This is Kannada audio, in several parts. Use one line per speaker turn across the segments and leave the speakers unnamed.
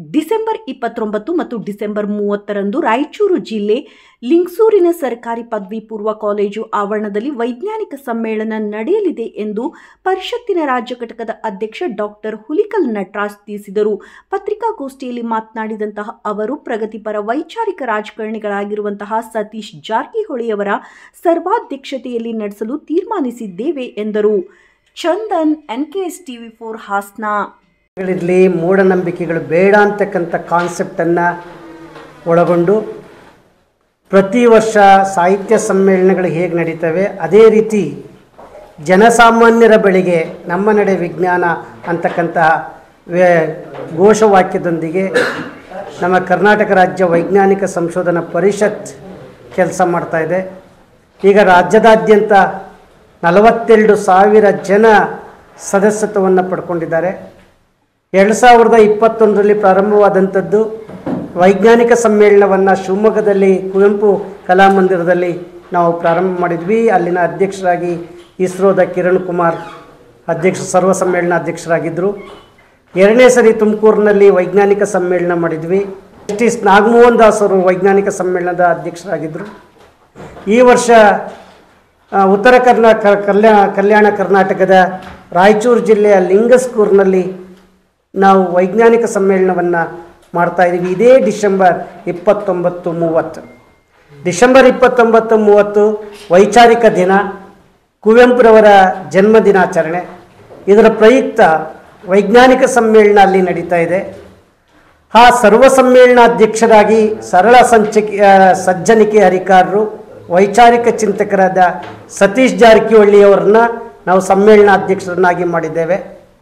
ಡಿಸೆಂಬರ್ ಇಪ್ಪತ್ತೊಂಬತ್ತು ಮತ್ತು ಡಿಸೆಂಬರ್ ಮೂವತ್ತರಂದು ರಾಯಚೂರು ಜಿಲ್ಲೆ ಲಿಂಗಸೂರಿನ ಸರ್ಕಾರಿ ಪದವಿ ಪೂರ್ವ ಕಾಲೇಜು ಆವರಣದಲ್ಲಿ ವೈಜ್ಞಾನಿಕ ಸಮ್ಮೇಳನ ನಡೆಯಲಿದೆ ಎಂದು ಪರಿಷತ್ತಿನ ರಾಜ್ಯ ಘಟಕದ ಅಧ್ಯಕ್ಷ ಡಾಕ್ಟರ್ ಹುಲಿಕಲ್ ನಟರಾಜ್ ತಿಳಿಸಿದರು ಪತ್ರಿಕಾಗೋಷ್ಠಿಯಲ್ಲಿ ಮಾತನಾಡಿದಂತಹ ಅವರು ಪ್ರಗತಿಪರ ವೈಚಾರಿಕ ರಾಜಕಾರಣಿಗಳಾಗಿರುವಂತಹ ಸತೀಶ್ ಜಾರಕಿಹೊಳಿಯವರ ಸರ್ವಾಧ್ಯಕ್ಷತೆಯಲ್ಲಿ ನಡೆಸಲು ತೀರ್ಮಾನಿಸಿದ್ದೇವೆ ಎಂದರು Chandan NKS TV four Hassan
ಗಳಿರಲಿ ಮೂಢನಂಬಿಕೆಗಳು ಬೇಡ ಅಂತಕ್ಕಂಥ ಕಾನ್ಸೆಪ್ಟನ್ನು ಒಳಗೊಂಡು ಪ್ರತಿ ವರ್ಷ ಸಾಹಿತ್ಯ ಸಮ್ಮೇಳನಗಳು ಹೇಗೆ ನಡೀತವೆ ಅದೇ ರೀತಿ ಜನಸಾಮಾನ್ಯರ ಬಳಿಗೆ ನಮ್ಮ ನಡೆ ವಿಜ್ಞಾನ ಅಂತಕ್ಕಂತಹ ವೇ ಘೋಷವಾಕ್ಯದೊಂದಿಗೆ ನಮ್ಮ ಕರ್ನಾಟಕ ರಾಜ್ಯ ವೈಜ್ಞಾನಿಕ ಸಂಶೋಧನಾ ಪರಿಷತ್ ಕೆಲಸ ಮಾಡ್ತಾ ಇದೆ ಈಗ ರಾಜ್ಯದಾದ್ಯಂತ ನಲವತ್ತೆರಡು ಸಾವಿರ ಜನ ಸದಸ್ಯತ್ವವನ್ನು ಪಡ್ಕೊಂಡಿದ್ದಾರೆ ಎರಡು ಸಾವಿರದ ಇಪ್ಪತ್ತೊಂದರಲ್ಲಿ ಪ್ರಾರಂಭವಾದಂಥದ್ದು ವೈಜ್ಞಾನಿಕ ಸಮ್ಮೇಳನವನ್ನು ಶಿವಮೊಗ್ಗದಲ್ಲಿ ಕುವೆಂಪು ಕಲಾಮಂದಿರದಲ್ಲಿ ನಾವು ಪ್ರಾರಂಭ ಮಾಡಿದ್ವಿ ಅಲ್ಲಿನ ಅಧ್ಯಕ್ಷರಾಗಿ ಇಸ್ರೋದ ಕಿರಣ್ ಕುಮಾರ್ ಅಧ್ಯಕ್ಷ ಸರ್ವ ಸಮ್ಮೇಳನ ಅಧ್ಯಕ್ಷರಾಗಿದ್ದರು ಎರಡನೇ ಸರಿ ತುಮಕೂರಿನಲ್ಲಿ ವೈಜ್ಞಾನಿಕ ಸಮ್ಮೇಳನ ಮಾಡಿದ್ವಿ ಜಸ್ಟಿಸ್ ನಾಗಮೋಹನ್ ದಾಸ್ ಅವರು ವೈಜ್ಞಾನಿಕ ಸಮ್ಮೇಳನದ ಅಧ್ಯಕ್ಷರಾಗಿದ್ದರು ಈ ವರ್ಷ ಆ, ಉತ್ತರ ಕರ್ನಾಟಕ ಕಲ್ಯಾಣ ಕಲ್ಯಾಣ ಕರ್ನಾಟಕದ ರಾಯಚೂರು ಜಿಲ್ಲೆಯ ಲಿಂಗಸ್ಕೂರಿನಲ್ಲಿ ನಾವು ವೈಜ್ಞಾನಿಕ ಸಮ್ಮೇಳನವನ್ನು ಮಾಡ್ತಾ ಇದ್ದೀವಿ ಇದೇ ಡಿಸೆಂಬರ್ ಇಪ್ಪತ್ತೊಂಬತ್ತು ಮೂವತ್ತು ಡಿಸೆಂಬರ್ ಇಪ್ಪತ್ತೊಂಬತ್ತು ಮೂವತ್ತು ವೈಚಾರಿಕ ದಿನ ಕುವೆಂಪುರವರ ಜನ್ಮ ದಿನಾಚರಣೆ ಇದರ ಪ್ರಯುಕ್ತ ವೈಜ್ಞಾನಿಕ ಸಮ್ಮೇಳನ ಅಲ್ಲಿ ನಡೀತಾ ಇದೆ ಆ ಸರ್ವ ಸಮ್ಮೇಳನಾಧ್ಯಕ್ಷರಾಗಿ ಸರಳ ಸಂಚಕಿ ಆ, ಸಜ್ಜನಿಕೆ ಹರಿಕಾರರು ವೈಚಾರಿಕ ಚಿಂತಕರಾದ ಸತೀಶ್ ಜಾರಕಿಹೊಳಿಯವರನ್ನ ನಾವು ಸಮ್ಮೇಳನಾಧ್ಯಕ್ಷರನ್ನಾಗಿ ಮಾಡಿದ್ದೇವೆ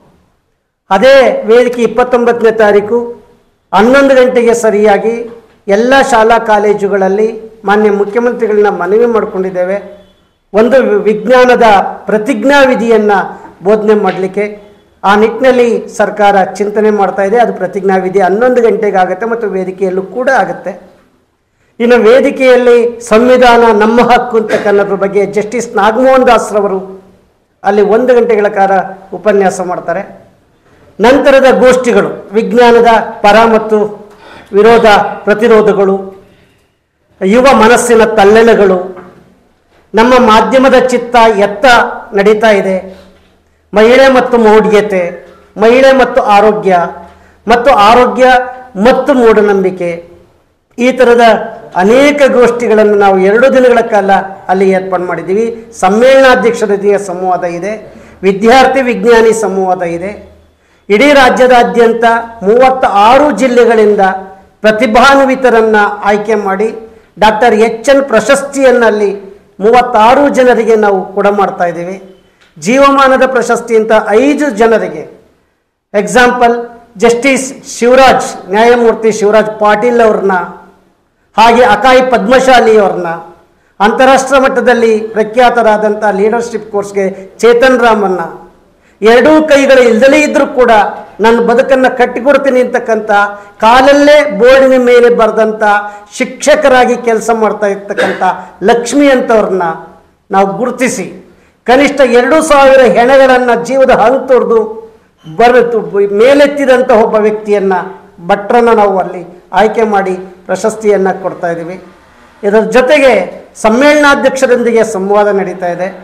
ಅದೇ ವೇದಿಕೆ ಇಪ್ಪತ್ತೊಂಬತ್ತನೇ ತಾರೀಕು ಹನ್ನೊಂದು ಗಂಟೆಗೆ ಸರಿಯಾಗಿ ಎಲ್ಲ ಶಾಲಾ ಕಾಲೇಜುಗಳಲ್ಲಿ ಮಾನ್ಯ ಮುಖ್ಯಮಂತ್ರಿಗಳನ್ನ ಮನವಿ ಮಾಡಿಕೊಂಡಿದ್ದೇವೆ ಒಂದು ವಿ- ವಿಜ್ಞಾನದ ಪ್ರತಿಜ್ಞಾ ವಿಧಿಯನ್ನು ಬೋಧನೆ ಮಾಡಲಿಕ್ಕೆ ಆ ನಿಟ್ಟಿನಲ್ಲಿ ಸರ್ಕಾರ ಚಿಂತನೆ ಮಾಡ್ತಾ ಇದೆ ಅದು ಪ್ರತಿಜ್ಞಾ ವಿಧಿ ಹನ್ನೊಂದು ಗಂಟೆಗೆ ಆಗುತ್ತೆ ಮತ್ತು ವೇದಿಕೆಯಲ್ಲೂ ಕೂಡ ಆಗುತ್ತೆ ಇನ್ನು ವೇದಿಕೆಯಲ್ಲಿ ಸಂವಿಧಾನ ನಮ್ಮ ಹಕ್ಕು ಅಂತಕ್ಕನ್ನೋದ್ರ ಬಗ್ಗೆ ಜಸ್ಟಿಸ್ ನಾಗಮೋಹನ್ ದಾಸ್ರವರು ಅಲ್ಲಿ ಒಂದು ಗಂಟೆಗಳ ಕಾಲ ಉಪನ್ಯಾಸ ಮಾಡ್ತಾರೆ ನಂತರದ ಗೋಷ್ಠಿಗಳು ವಿಜ್ಞಾನದ ಪರ ಮತ್ತು ವಿರೋಧ ಪ್ರತಿರೋಧಗಳು ಯುವ ಮನಸ್ಸಿನ ತಲ್ಲಣಗಳು ನಮ್ಮ ಮಾಧ್ಯಮದ ಚಿತ್ತ ಎತ್ತ ನಡೀತಾ ಇದೆ ಮಹಿಳೆ ಮತ್ತು ಮೌಢ್ಯತೆ ಮಹಿಳೆ ಮತ್ತು ಆರೋಗ್ಯ ಮತ್ತು ಆರೋಗ್ಯ ಮತ್ತು ಮೂಢನಂಬಿಕೆ ಈ ಥರದ ಅನೇಕ ಗೋಷ್ಠಿಗಳನ್ನು ನಾವು ಎರಡು ದಿನಗಳ ಕಾಲ ಅಲ್ಲಿ ಏರ್ಪಾಡು ಮಾಡಿದ್ದೀವಿ ಸಮ್ಮೇಳನಾಧ್ಯಕ್ಷರೊಂದಿಗೆ ಸಂವಾದ ಇದೆ ವಿದ್ಯಾರ್ಥಿ ವಿಜ್ಞಾನಿ ಸಂವಾದ ಇದೆ ಇಡೀ ರಾಜ್ಯದಾದ್ಯಂತ ಮೂವತ್ತ ಆರು ಜಿಲ್ಲೆಗಳಿಂದ ಪ್ರತಿಭಾನ್ವಿತರನ್ನು ಆಯ್ಕೆ ಮಾಡಿ ಡಾಕ್ಟರ್ ಎಚ್ ಎನ್ ಪ್ರಶಸ್ತಿಯನ್ನಲ್ಲಿ ಮೂವತ್ತಾರು ಜನರಿಗೆ ನಾವು ಕೊಡ ಮಾಡ್ತಾ ಇದ್ದೀವಿ ಜೀವಮಾನದ ಪ್ರಶಸ್ತಿ ಅಂತ ಐದು ಜನರಿಗೆ ಎಕ್ಸಾಂಪಲ್ ಜಸ್ಟಿಸ್ ಶಿವರಾಜ್ ನ್ಯಾಯಮೂರ್ತಿ ಶಿವರಾಜ್ ಪಾಟೀಲ್ ಅವ್ರನ್ನ ಹಾಗೆ ಅಕಾಯಿ ಪದ್ಮಶಾಲಿ ಅವ್ರನ್ನ ಅಂತಾರಾಷ್ಟ್ರ ಮಟ್ಟದಲ್ಲಿ ಪ್ರಖ್ಯಾತರಾದಂಥ ಲೀಡರ್ಶಿಪ್ ಕೋರ್ಸ್ಗೆ ಚೇತನ್ ರಾಮನ್ನ ಎರಡೂ ಕೈಗಳು ಇಲ್ದಲೇ ಇದ್ದರೂ ಕೂಡ ನನ್ನ ಬದುಕನ್ನು ಕಟ್ಟಿಕೊಡ್ತೀನಿ ಅಂತಕ್ಕಂಥ ಕಾಲಲ್ಲೇ ಬೋರ್ಡಿನ ಮೇಲೆ ಬರೆದಂಥ ಶಿಕ್ಷಕರಾಗಿ ಕೆಲಸ ಮಾಡ್ತಾ ಇರ್ತಕ್ಕಂಥ ಲಕ್ಷ್ಮಿ ಅಂತವ್ರನ್ನ ನಾವು ಗುರುತಿಸಿ ಕನಿಷ್ಠ ಎರಡು ಸಾವಿರ ಹೆಣಗಳನ್ನು ಜೀವದ ಹಂಗ್ ತೊರೆದು ಬರೆದು ಮೇಲೆತ್ತಿದಂಥ ಒಬ್ಬ ವ್ಯಕ್ತಿಯನ್ನು ಭಟ್ರನ್ನ ನಾವು ಅಲ್ಲಿ ಆಯ್ಕೆ ಮಾಡಿ ಪ್ರಶಸ್ತಿಯನ್ನು ಕೊಡ್ತಾ ಇದ್ದೀವಿ ಇದರ ಜೊತೆಗೆ ಸಮ್ಮೇಳನಾಧ್ಯಕ್ಷರೊಂದಿಗೆ ಸಂವಾದ ನಡೀತಾ ಇದೆ